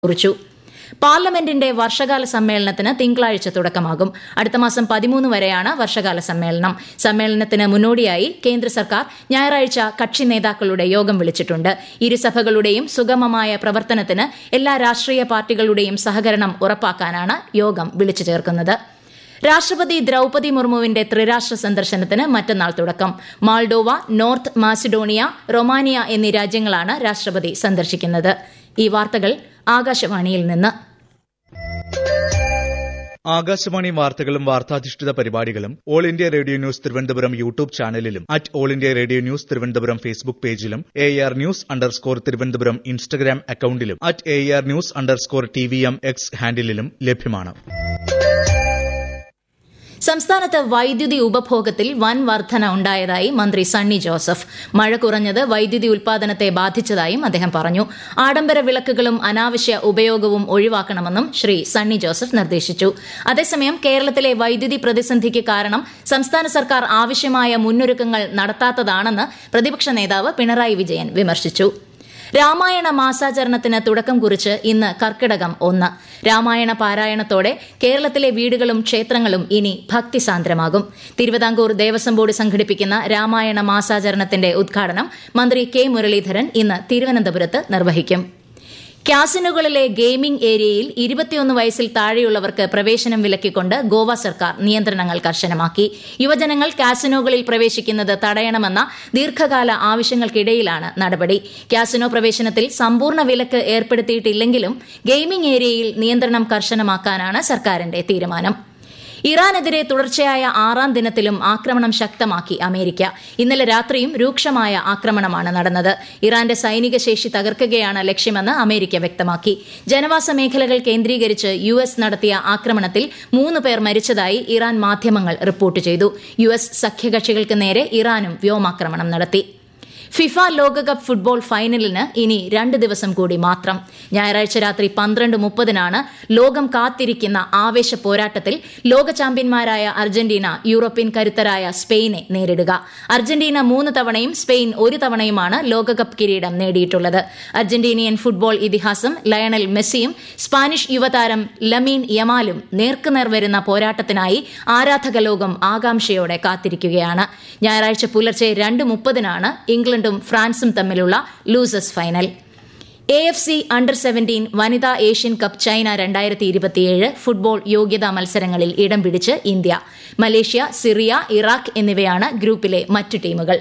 കുറിച്ചു പാർലമെന്റിന്റെ വർഷകാല സമ്മേളനത്തിന് തിങ്കളാഴ്ച തുടക്കമാകും അടുത്ത മാസം പതിമൂന്ന് വരെയാണ് വർഷകാല സമ്മേളനം സമ്മേളനത്തിന് മുന്നോടിയായി കേന്ദ്ര സർക്കാർ ഞായറാഴ്ച കക്ഷി നേതാക്കളുടെ യോഗം വിളിച്ചിട്ടുണ്ട് ഇരുസഭകളുടെയും സുഗമമായ പ്രവർത്തനത്തിന് എല്ലാ രാഷ്ട്രീയ പാർട്ടികളുടെയും സഹകരണം ഉറപ്പാക്കാനാണ് യോഗം വിളിച്ചു ചേർക്കുന്നത് രാഷ്ട്രപതി ദ്രൌപതി മുർമുവിന്റെ ത്രിരാഷ്ട്ര സന്ദർശനത്തിന് മറ്റന്നാൾ തുടക്കം മാൾഡോവ നോർത്ത് മാസിഡോണിയ റൊമാനിയ എന്നീ രാജ്യങ്ങളാണ് രാഷ്ട്രപതി സന്ദർശിക്കുന്നത് ഈ വാർത്തകൾ ആകാശവാണിയിൽ നിന്ന് ആകാശവാണി വാർത്തകളും വാർത്താധിഷ്ഠിത പരിപാടികളും all India radio news Thiruvananthapuram YouTube ചാനലിലും at all India radio news Thiruvananthapuram Facebook പേജിലും A R news underscore Thiruvananthapuram Instagram അക്കൌണ്ടിലും at A R news underscore T V M X ഹാൻഡിലും ലഭ്യമാണ് സംസ്ഥാനത്ത് വൈദ്യുതി ഉപഭോഗത്തിൽ വൻ വർധന ഉണ്ടായതായി മന്ത്രി സണ്ണി ജോസഫ് മഴ കുറഞ്ഞത് വൈദ്യുതി ഉൽപാദനത്തെ ബാധിച്ചതായും അദ്ദേഹം പറഞ്ഞു ആഡംബര വിളക്കുകളും അനാവശ്യ ഉപയോഗവും ഒഴിവാക്കണമെന്നും ശ്രീ സണ്ണി ജോസഫ് നിർദ്ദേശിച്ചു അതേസമയം കേരളത്തിലെ വൈദ്യുതി പ്രതിസന്ധിക്ക് കാരണം സംസ്ഥാന സർക്കാർ ആവശ്യമായ മുന്നൊരുക്കങ്ങൾ നടത്താത്തതാണെന്ന് പ്രതിപക്ഷ നേതാവ് പിണറായി വിജയൻ വിമർശിച്ചു രാമായണ മാസാചരണത്തിന് തുടക്കം കുറിച്ച് ഇന്ന് കർക്കിടകം ഒന്ന് രാമായണ പാരായണത്തോടെ കേരളത്തിലെ വീടുകളും ക്ഷേത്രങ്ങളും ഇനി ഭക്തിസാന്ദ്രമാകും തിരുവിതാംകൂർ ദേവസ്വം ബോർഡ് സംഘടിപ്പിക്കുന്ന രാമായണ മാസാചരണത്തിന്റെ ഉദ്ഘാടനം മന്ത്രി കെ മുരളീധരൻ ഇന്ന് തിരുവനന്തപുരത്ത് നിർവഹിക്കും ക്യാസിനുകളിലെ ഗെയിമിംഗ് ഏരിയയിൽ ഇരുപത്തിയൊന്ന് വയസ്സിൽ താഴെയുള്ളവർക്ക് പ്രവേശനം വിലക്കിക്കൊണ്ട് ഗോവ സർക്കാർ നിയന്ത്രണങ്ങൾ കർശനമാക്കി യുവജനങ്ങൾ കാസിനോകളിൽ പ്രവേശിക്കുന്നത് തടയണമെന്ന ദീർഘകാല ആവശ്യങ്ങൾക്കിടയിലാണ് നടപടി കാസിനോ പ്രവേശനത്തിൽ സമ്പൂർണ്ണ വിലക്ക് ഏർപ്പെടുത്തിയിട്ടില്ലെങ്കിലും ഗെയിമിംഗ് ഏരിയയിൽ നിയന്ത്രണം കർശനമാക്കാനാണ് സർക്കാരിന്റെ തീരുമാനം ഇറാനെതിരെ തുടർച്ചയായ ആറാം ദിനത്തിലും ആക്രമണം ശക്തമാക്കി അമേരിക്ക ഇന്നലെ രാത്രിയും രൂക്ഷമായ ആക്രമണമാണ് നടന്നത് ഇറാന്റെ സൈനിക ശേഷി തകർക്കുകയാണ് ലക്ഷ്യമെന്ന് അമേരിക്ക വ്യക്തമാക്കി ജനവാസ മേഖലകൾ കേന്ദ്രീകരിച്ച് യു എസ് നടത്തിയ ആക്രമണത്തിൽ മൂന്ന് പേർ മരിച്ചതായി ഇറാൻ മാധ്യമങ്ങൾ റിപ്പോർട്ട് ചെയ്തു യു എസ് സഖ്യകക്ഷികൾക്ക് നേരെ ഇറാനും വ്യോമാക്രമണം നടത്തി ഫിഫ ലോകകപ്പ് ഫുട്ബോൾ ഫൈനലിന് ഇനി രണ്ട് ദിവസം കൂടി മാത്രം ഞായറാഴ്ച രാത്രി പന്ത്രണ്ട് മുപ്പതിനാണ് ലോകം കാത്തിരിക്കുന്ന ആവേശ പോരാട്ടത്തിൽ ലോക ചാമ്പ്യന്മാരായ അർജന്റീന യൂറോപ്യൻ കരുത്തരായ സ്പെയിനെ നേരിടുക അർജന്റീന മൂന്ന് തവണയും സ്പെയിൻ ഒരു തവണയുമാണ് ലോകകപ്പ് കിരീടം നേടിയിട്ടുള്ളത് അർജന്റീനിയൻ ഫുട്ബോൾ ഇതിഹാസം ലയണൽ മെസ്സിയും സ്പാനിഷ് യുവതാരം ലമീൻ യമാലും നേർക്കുനേർ വരുന്ന പോരാട്ടത്തിനായി ആരാധക ലോകം ആകാംക്ഷയോടെ കാത്തിരിക്കുകയാണ് ഞായറാഴ്ച പുലർച്ചെ രണ്ട് മുപ്പതിനാണ് ഇംഗ്ലണ്ട് ഇംഗ്ലണ്ടും ഫ്രാൻസും തമ്മിലുള്ള ലൂസേഴ്സ് ഫൈനൽ A F C under seventeen വനിതാ ഏഷ്യൻ കപ്പ് ചൈന രണ്ടായിരത്തി ഇരുപത്തിയേഴ് ഫുട്ബോൾ യോഗ്യതാ മത്സരങ്ങളിൽ ഇടം പിടിച്ച് ഇന്ത്യ മലേഷ്യ സിറിയ ഇറാഖ് എന്നിവയാണ് ഗ്രൂപ്പിലെ മറ്റു ടീമുകൾ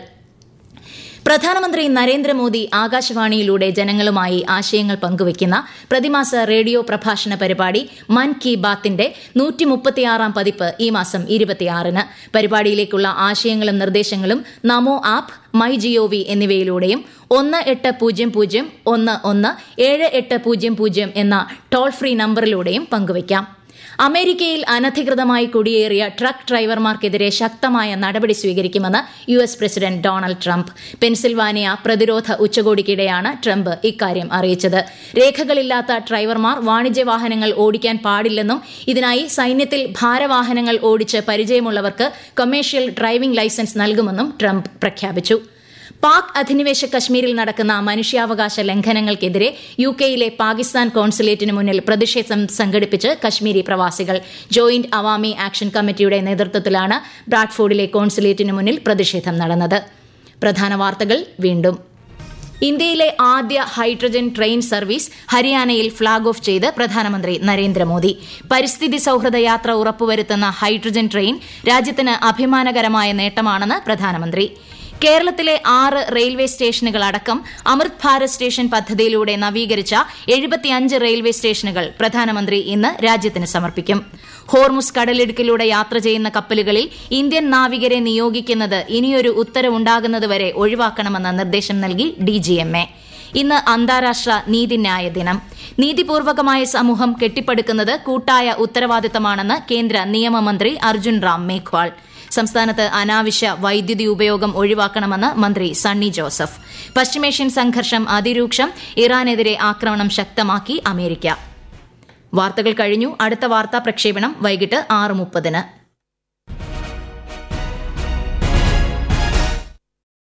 പ്രധാനമന്ത്രി നരേന്ദ്രമോദി ആകാശവാണിയിലൂടെ ജനങ്ങളുമായി ആശയങ്ങൾ പങ്കുവയ്ക്കുന്ന പ്രതിമാസ റേഡിയോ പ്രഭാഷണ പരിപാടി മൻ കി ബാത്തിന്റെ നൂറ്റി മുപ്പത്തിയാറാം പതിപ്പ് ഈ മാസം ഇരുപത്തിയാറിന് പരിപാടിയിലേക്കുള്ള ആശയങ്ങളും നിർദ്ദേശങ്ങളും നമോ ആപ്പ് മൈ ജിഒവി എന്നിവയിലൂടെയും ഒന്ന് എട്ട് പൂജ്യം പൂജ്യം ഒന്ന് ഒന്ന് ഏഴ് എട്ട് പൂജ്യം പൂജ്യം എന്ന ടോൾ ഫ്രീ നമ്പറിലൂടെയും പങ്കുവയ്ക്കാം അമേരിക്കയിൽ അനധികൃതമായി കുടിയേറിയ ട്രക്ക് ഡ്രൈവർമാർക്കെതിരെ ശക്തമായ നടപടി സ്വീകരിക്കുമെന്ന് U S president Donald Trump Pennsylvania പ്രതിരോധ ഉച്ചകോടിക്കിടെയാണ് ട്രംപ് ഇക്കാര്യം അറിയിച്ചത് രേഖകളില്ലാത്ത ഡ്രൈവർമാർ വാണിജ്യ വാഹനങ്ങൾ ഓടിക്കാൻ പാടില്ലെന്നും ഇതിനായി സൈന്യത്തിൽ ഭാരവാഹനങ്ങൾ ഓടിച്ച് പരിചയമുള്ളവർക്ക് കൊമേഴ്ഷ്യൽ ഡ്രൈവിംഗ് ലൈസൻസ് നൽകുമെന്നും ട്രംപ് പ്രഖ്യാപിച്ചു പാക് അധിനിവേശ കശ്മീരിൽ നടക്കുന്ന മനുഷ്യാവകാശ ലംഘനങ്ങൾക്കെതിരെ യു കെയിലെ പാകിസ്ഥാൻ കോൺസുലേറ്റിന് മുന്നിൽ പ്രതിഷേധം സംഘടിപ്പിച്ച് കശ്മീരി പ്രവാസികൾ ജോയിന്റ് അവാമി ആക്ഷൻ കമ്മിറ്റിയുടെ നേതൃത്വത്തിലാണ് ബ്രാഡ്ഫോർഡിലെ കോൺസുലേറ്റിന് മുന്നിൽ പ്രതിഷേധം നടന്നത് പ്രധാന വാർത്തകൾ വീണ്ടും ഇന്ത്യയിലെ ആദ്യ ഹൈഡ്രജൻ ട്രെയിൻ സർവീസ് ഹരിയാനയിൽ ഫ്ളാഗ് ഓഫ് ചെയ്ത് പ്രധാനമന്ത്രി നരേന്ദ്രമോദി പരിസ്ഥിതി സൌഹൃദ യാത്ര ഉറപ്പുവരുത്തുന്ന ഹൈഡ്രജൻ ട്രെയിൻ രാജ്യത്തിന് അഭിമാനകരമായ നേട്ടമാണെന്ന് പ്രധാനമന്ത്രി കേരളത്തിലെ ആറ് റെയിൽവേ സ്റ്റേഷനുകൾ അടക്കം അമൃത് ഭാരത് സ്റ്റേഷൻ പദ്ധതിയിലൂടെ നവീകരിച്ച എഴുപത്തിയഞ്ച് റെയിൽവേ സ്റ്റേഷനുകൾ പ്രധാനമന്ത്രി ഇന്ന് രാജ്യത്തിന് സമർപ്പിക്കും ഹോർമുസ് കടലിടുക്കിലൂടെ യാത്ര ചെയ്യുന്ന കപ്പലുകളിൽ ഇന്ത്യൻ നാവികരെ നിയോഗിക്കുന്നത് ഇനിയൊരു ഉത്തരവുണ്ടാകുന്നതുവരെ ഒഴിവാക്കണമെന്ന നിർദ്ദേശം നൽകി ഡിജിഎംഎ ഇന്ന് അന്താരാഷ്ട്ര നീതിന്യായ ദിനം നീതിപൂർവകമായ സമൂഹം കെട്ടിപ്പടുക്കുന്നത് കൂട്ടായ ഉത്തരവാദിത്തമാണെന്ന് കേന്ദ്ര നിയമമന്ത്രി അർജുൻ റാം മേഘ്വാൾ സംസ്ഥാനത്ത് അനാവശ്യ വൈദ്യുതി ഉപയോഗം ഒഴിവാക്കണമെന്ന് മന്ത്രി സണ്ണി ജോസഫ് പശ്ചിമേഷ്യൻ സംഘർഷം അതിരൂക്ഷം ഇറാനെതിരെ ആക്രമണം ശക്തമാക്കി അമേരിക്ക വാർത്തകൾ കഴിഞ്ഞു അടുത്ത വാർത്താ പ്രക്ഷേപണം വൈകിട്ട് ആറ് മുപ്പതിന്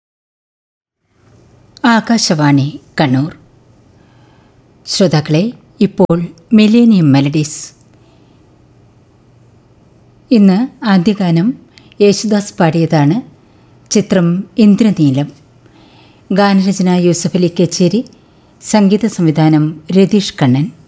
ആകാശവാണി കണ്ണൂർ ശ്രോതാക്കളെ ഇപ്പോൾ മിലേനിയം മെലഡീസ് ഇന്ന് ആദ്യഗാനം യേശുദാസ് പാടിയതാണ് ചിത്രം ഇന്ദ്രനീലം ഗാനരചന യൂസഫ് അലി കച്ചേരി സംഗീത സംവിധാനം രതീഷ് കണ്ണൻ